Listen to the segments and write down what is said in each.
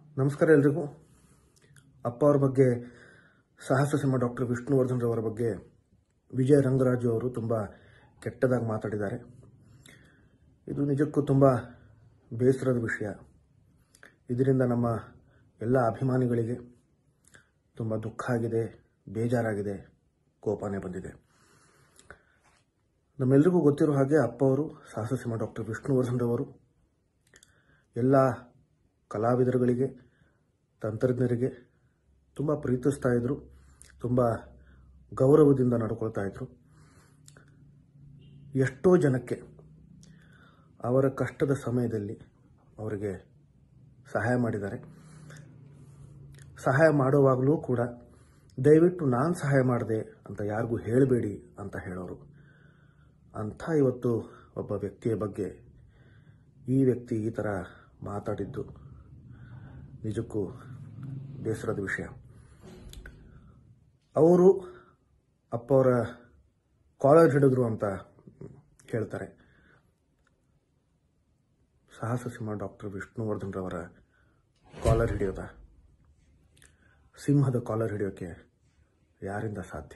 ನಮಸ್ಕಾರ ಎಲ್ರಿಗೂ ಅಪ್ಪ ಅವ್ರ ಬಗ್ಗೆ ಸಾಹಸ ಸಿಂಹ ಡಾಕ್ಟರ್ ವಿಷ್ಣುವರ್ಧನ್ ರವರ ಬಗ್ಗೆ ವಿಜಯ ರಂಗರಾಜು ಅವರು ತುಂಬ ಕೆಟ್ಟದಾಗಿ ಮಾತಾಡಿದ್ದಾರೆ ಇದು ನಿಜಕ್ಕೂ ತುಂಬ ಬೇಸರದ ವಿಷಯ ಇದರಿಂದ ನಮ್ಮ ಎಲ್ಲ ಅಭಿಮಾನಿಗಳಿಗೆ ತುಂಬ ದುಃಖ ಆಗಿದೆ ಬೇಜಾರಾಗಿದೆ ಕೋಪನೇ ಬಂದಿದೆ ನಮ್ಮೆಲ್ರಿಗೂ ಗೊತ್ತಿರೋ ಹಾಗೆ ಅಪ್ಪ ಅವರು ಸಾಹಸ ಸಿಂಹ ಡಾಕ್ಟರ್ ವಿಷ್ಣುವರ್ಧನ್ ರವರು ಎಲ್ಲ ಕಲಾವಿದರುಗಳಿಗೆ ತಂತ್ರಜ್ಞರಿಗೆ ತುಂಬ ಪ್ರೀತಿಸ್ತಾ ಇದ್ರು ತುಂಬ ಗೌರವದಿಂದ ನಡ್ಕೊಳ್ತಾ ಇದ್ರು ಎಷ್ಟೋ ಜನಕ್ಕೆ ಅವರ ಕಷ್ಟದ ಸಮಯದಲ್ಲಿ ಅವರಿಗೆ ಸಹಾಯ ಮಾಡಿದ್ದಾರೆ ಸಹಾಯ ಮಾಡುವಾಗಲೂ ಕೂಡ ದಯವಿಟ್ಟು ನಾನು ಸಹಾಯ ಮಾಡಿದೆ ಅಂತ ಯಾರಿಗೂ ಹೇಳಬೇಡಿ ಅಂತ ಹೇಳೋರು ಅಂಥ ಇವತ್ತು ಒಬ್ಬ ವ್ಯಕ್ತಿಯ ಬಗ್ಗೆ ಈ ವ್ಯಕ್ತಿ ಈ ಥರ ಮಾತಾಡಿದ್ದು ನಿಜಕ್ಕೂ ಬೇಸರದ ವಿಷಯ ಅವರು ಅಪ್ಪ ಅವರ ಕಾಲೇಜ್ ಹಿಡಿದ್ರು ಅಂತ ಹೇಳ್ತಾರೆ ಸಾಹಸ ಸಿಂಹ ಡಾಕ್ಟರ್ ವಿಷ್ಣುವರ್ಧನ್ ರವರ ಕಾಲರ್ ಹಿಡಿಯೋದ ಸಿಂಹದ ಕಾಲರ್ ಹಿಡಿಯೋಕ್ಕೆ ಯಾರಿಂದ ಸಾಧ್ಯ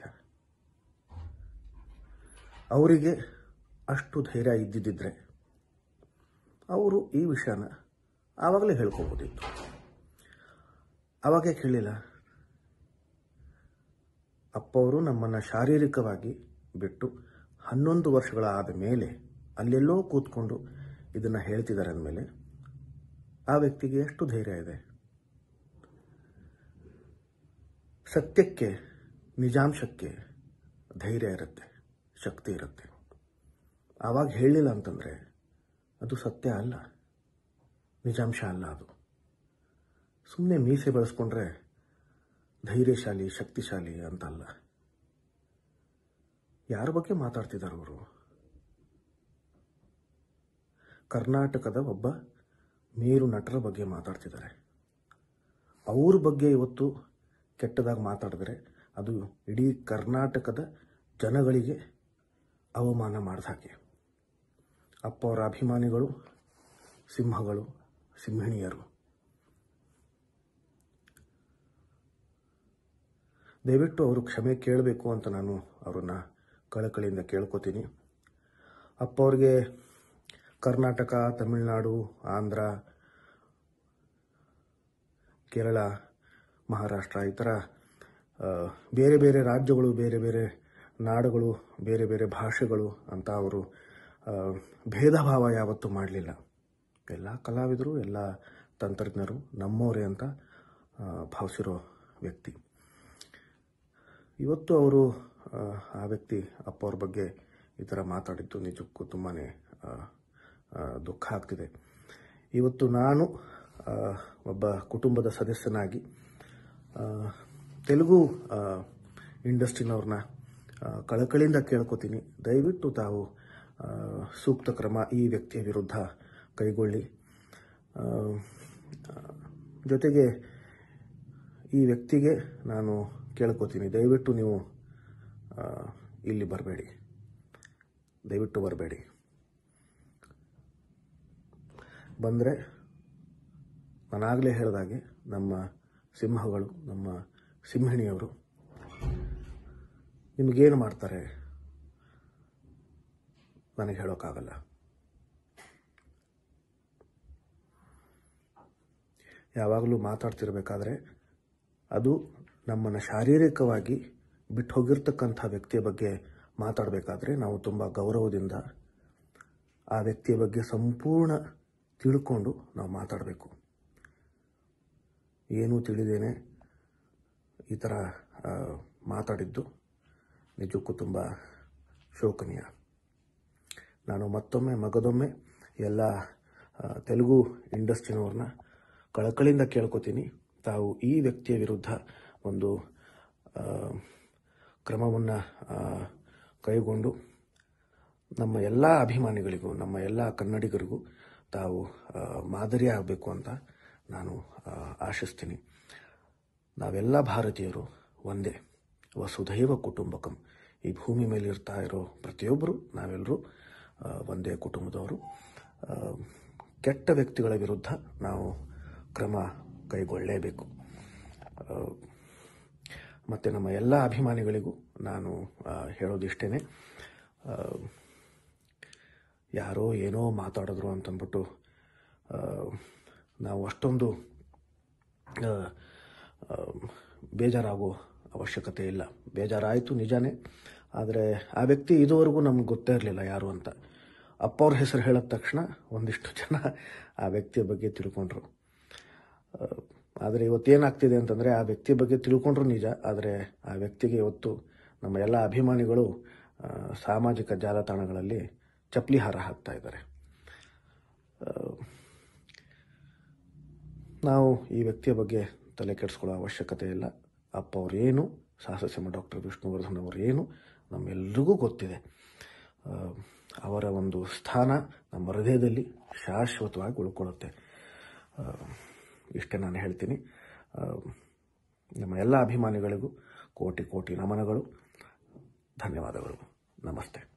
ಅವರಿಗೆ ಅಷ್ಟು ಧೈರ್ಯ ಇದ್ದಿದ್ದಿದ್ರೆ ಅವರು ಈ ವಿಷಯನ ಆವಾಗಲೇ ಹೇಳ್ಕೋಬೋದಿತ್ತು ಅವಾಗೇ ಕೇಳಿಲ್ಲ ಅಪ್ಪ ಅವರು ನಮ್ಮನ್ನು ಶಾರೀರಿಕವಾಗಿ ಬಿಟ್ಟು ಹನ್ನೊಂದು ವರ್ಷಗಳ ಆದ ಮೇಲೆ ಅಲ್ಲೆಲ್ಲೋ ಕೂತ್ಕೊಂಡು ಇದನ್ನು ಹೇಳ್ತಿದ್ದಾರೆ ಅಂದಮೇಲೆ ಆ ವ್ಯಕ್ತಿಗೆ ಎಷ್ಟು ಧೈರ್ಯ ಇದೆ ಸತ್ಯಕ್ಕೆ ನಿಜಾಂಶಕ್ಕೆ ಧೈರ್ಯ ಇರುತ್ತೆ ಶಕ್ತಿ ಇರುತ್ತೆ ಆವಾಗ ಹೇಳಿಲ್ಲ ಅಂತಂದರೆ ಅದು ಸತ್ಯ ಅಲ್ಲ ನಿಜಾಂಶ ಅಲ್ಲ ಅದು ಸುಮ್ಮನೆ ಮೀಸೆ ಬೆಳೆಸ್ಕೊಂಡ್ರೆ ಧೈರ್ಯಶಾಲಿ ಶಕ್ತಿಶಾಲಿ ಅಂತಲ್ಲ ಯಾರ ಬಗ್ಗೆ ಮಾತಾಡ್ತಿದ್ದಾರೆ ಅವರು ಕರ್ನಾಟಕದ ಒಬ್ಬ ಮೇರು ನಟರ ಬಗ್ಗೆ ಮಾತಾಡ್ತಿದ್ದಾರೆ ಅವ್ರ ಬಗ್ಗೆ ಇವತ್ತು ಕೆಟ್ಟದಾಗಿ ಮಾತಾಡಿದ್ರೆ ಅದು ಇಡೀ ಕರ್ನಾಟಕದ ಜನಗಳಿಗೆ ಅವಮಾನ ಮಾಡಿದ ಹಾಗೆ ಅಪ್ಪ ಅವರ ಅಭಿಮಾನಿಗಳು ಸಿಂಹಗಳು ಸಿಂಹಿಣಿಯರು ದಯವಿಟ್ಟು ಅವರು ಕ್ಷಮೆ ಕೇಳಬೇಕು ಅಂತ ನಾನು ಅವರನ್ನು ಕಳಕಳಿಯಿಂದ ಕೇಳ್ಕೊತೀನಿ ಅಪ್ಪ ಅವ್ರಿಗೆ ಕರ್ನಾಟಕ ತಮಿಳುನಾಡು ಆಂಧ್ರ ಕೇರಳ ಮಹಾರಾಷ್ಟ್ರ ಈ ಥರ ಆ, ಬೇರೆ ಬೇರೆ ರಾಜ್ಯಗಳು ಬೇರೆ ಬೇರೆ ನಾಡುಗಳು ಬೇರೆ ಬೇರೆ ಭಾಷೆಗಳು ಅಂತ ಅವರು ಆ, ಭೇದ ಭಾವ ಯಾವತ್ತೂ ಮಾಡಲಿಲ್ಲ ಎಲ್ಲ ಕಲಾವಿದರು ಎಲ್ಲ ತಂತ್ರಜ್ಞರು ನಮ್ಮವರೇ ಅಂತ ಆ, ಭಾವಿಸಿರೋ ವ್ಯಕ್ತಿ ಇವತ್ತು ಅವರು ಆ, ಆ ವ್ಯಕ್ತಿ ಅಪ್ಪ ಅವ್ರ ಬಗ್ಗೆ ಈ ಥರ ಮಾತಾಡಿದ್ದು ನಿಜಕ್ಕೂ ತುಂಬಾ ದುಃಖ ಆಗ್ತಿದೆ ಇವತ್ತು ನಾನು ಆ, ಒಬ್ಬ ಕುಟುಂಬದ ಸದಸ್ಯನಾಗಿ ಆ, ತೆಲುಗು ಆ, ಇಂಡಸ್ಟ್ರಿನವ್ರನ್ನ ಆ, ಕಳಕಳಿಯಿಂದ ಕೇಳ್ಕೊತೀನಿ ದಯವಿಟ್ಟು ತಾವು ಆ, ಸೂಕ್ತ ಕ್ರಮ ಈ ವ್ಯಕ್ತಿಯ ವಿರುದ್ಧ ಕೈಗೊಳ್ಳಿ ಆ, ಜೊತೆಗೆ ಈ ವ್ಯಕ್ತಿಗೆ ನಾನು ಕೇಳ್ಕೊತೀನಿ ದಯವಿಟ್ಟು ನೀವು ಆ, ಇಲ್ಲಿ ಬರಬೇಡಿ ದಯವಿಟ್ಟು ಬರಬೇಡಿ ಬಂದರೆ ನಾನಾಗಲೇ ಹೇಳಿದಾಗೆ ನಮ್ಮ ಸಿಂಹಗಳು ನಮ್ಮ ಸಿಂಹಿಣಿಯವರು ನಿಮಗೇನು ಮಾಡ್ತಾರೆ ನನಗೆ ಹೇಳೋಕ್ಕಾಗಲ್ಲ ಯಾವಾಗಲೂ ಮಾತಾಡ್ತಿರ್ಬೇಕಾದ್ರೆ ಅದು ನಮ್ಮನ್ನು ಶಾರೀರಿಕವಾಗಿ ಬಿಟ್ಟು ಹೋಗಿರ್ತಕ್ಕಂಥ ವ್ಯಕ್ತಿಯ ಬಗ್ಗೆ ಮಾತಾಡಬೇಕಾದ್ರೆ ನಾವು ತುಂಬ ಗೌರವದಿಂದ ಆ ವ್ಯಕ್ತಿಯ ಬಗ್ಗೆ ಸಂಪೂರ್ಣ ತಿಳ್ಕೊಂಡು ನಾವು ಮಾತಾಡಬೇಕು ಏನೂ ತಿಳಿದೇನೆ ಈ ಥರ ಆ, ಮಾತಾಡಿದ್ದು ನಿಜಕ್ಕೂ ತುಂಬ ಶೋಕನೀಯ ನಾನು ಮತ್ತೊಮ್ಮೆ ಮಗದೊಮ್ಮೆ ಎಲ್ಲ ಆ, ತೆಲುಗು ಇಂಡಸ್ಟ್ರಿನವ್ರನ್ನ ಕಳಕಳಿಯಿಂದ ಕೇಳ್ಕೊತೀನಿ ತಾವು ಈ ವ್ಯಕ್ತಿಯ ವಿರುದ್ಧ ಒಂದು ಕ್ರಮವನ್ನು ಕೈಗೊಂಡು ನಮ್ಮ ಎಲ್ಲ ಅಭಿಮಾನಿಗಳಿಗೂ ನಮ್ಮ ಎಲ್ಲ ಕನ್ನಡಿಗರಿಗೂ ತಾವು ಆ, ಮಾದರಿ ಆಗಬೇಕು ಅಂತ ನಾನು ಆ, ಆಶಿಸ್ತೀನಿ ನಾವೆಲ್ಲ ಭಾರತೀಯರು ಒಂದೇ ವಸುಧೈವ ಕುಟುಂಬಕಂ ಈ ಭೂಮಿ ಮೇಲೆ ಇರ್ತಾ ಇರೋ ಪ್ರತಿಯೊಬ್ಬರು ನಾವೆಲ್ಲರೂ ಆ, ಒಂದೇ ಕುಟುಂಬದವರು ಆ, ಕೆಟ್ಟ ವ್ಯಕ್ತಿಗಳ ವಿರುದ್ಧ ನಾವು ಕ್ರಮ ಕೈಗೊಳ್ಳಲೇಬೇಕು ಮತ್ತು ನಮ್ಮ ಎಲ್ಲ ಅಭಿಮಾನಿಗಳಿಗೂ ನಾನು ಆ, ಹೇಳೋದಿಷ್ಟೇ ಆ, ಯಾರೋ ಏನೋ ಮಾತಾಡಿದ್ರು ಅಂತಂದ್ಬಿಟ್ಟು ಆ, ನಾವು ಅಷ್ಟೊಂದು ಆ, ಆ, ಬೇಜಾರಾಗೋ ಅವಶ್ಯಕತೆ ಇಲ್ಲ ಬೇಜಾರಾಯಿತು ನಿಜಾನೇ ಆದರೆ ಆ ವ್ಯಕ್ತಿ ಇದುವರೆಗೂ ನಮ್ಗೆ ಗೊತ್ತೇ ಇರಲಿಲ್ಲ ಯಾರು ಅಂತ ಅಪ್ಪ ಅವ್ರ ಹೆಸರು ಹೇಳಿದ ತಕ್ಷಣ ಒಂದಿಷ್ಟು ಜನ ಆ ವ್ಯಕ್ತಿಯ ಬಗ್ಗೆ ತಿಳ್ಕೊಂಡ್ರು ಆದರೆ ಇವತ್ತೇನಾಗ್ತಿದೆ ಅಂತಂದರೆ ಆ ವ್ಯಕ್ತಿ ಬಗ್ಗೆ ತಿಳ್ಕೊಂಡ್ರು ನಿಜ ಆದರೆ ಆ ವ್ಯಕ್ತಿಗೆ ಇವತ್ತು ನಮ್ಮ ಎಲ್ಲ ಅಭಿಮಾನಿಗಳು ಆ, ಸಾಮಾಜಿಕ ಜಾಲತಾಣಗಳಲ್ಲಿ ಚಪ್ಪಲಿ ಹಾರ ಹಾಕ್ತಾ ಇದ್ದಾರೆ ಆ, ನಾವು ಈ ವ್ಯಕ್ತಿಯ ಬಗ್ಗೆ ತಲೆ ಕೆಡಿಸ್ಕೊಳ್ಳೋ ಅವಶ್ಯಕತೆ ಇಲ್ಲ ಅಪ್ಪ ಅವರೇನು ಸಾಹಸಸಿಂಹ ಡಾಕ್ಟರ್ ವಿಷ್ಣುವರ್ಧನ್ ಅವರೇನು ನಮ್ಮೆಲ್ರಿಗೂ ಗೊತ್ತಿದೆ ಆ, ಅವರ ಒಂದು ಸ್ಥಾನ ನಮ್ಮ ಹೃದಯದಲ್ಲಿ ಶಾಶ್ವತವಾಗಿ ಉಳ್ಕೊಳ್ಳುತ್ತೆ ಆ, ಇಷ್ಟೇ ನಾನು ಹೇಳ್ತೀನಿ ಆ, ನಮ್ಮ ಎಲ್ಲ ಅಭಿಮಾನಿಗಳಿಗೂ ಕೋಟಿ ಕೋಟಿ ನಮನಗಳು ಧನ್ಯವಾದಗಳು ನಮಸ್ತೆ